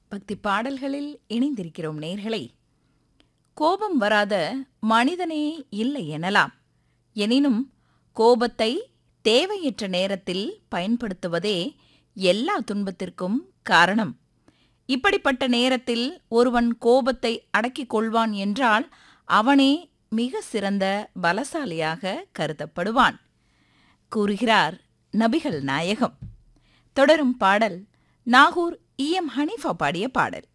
பக்தி பாடல்களில் இணைந்திருக்கிறோம் நேர்களே கோபம் வராத மனிதனே இல்லை எனலாம் எனினும் கோபத்தை தேவையற்ற நேரத்தில் பயன்படுத்துவதே எல்லா துன்பத்திற்கும் காரணம் இப்படிப்பட்ட நேரத்தில் ஒருவன் கோபத்தை அடக்கிக் கொள்வான் என்றால் அவனே மிக சிறந்த பலசாலியாக கருதப்படுவான் கூறுகிறார் நபிகள் நாயகம் தொடரும் பாடல் நாகூர் இ எம் ஹனீஃபா பாடிய பாடல்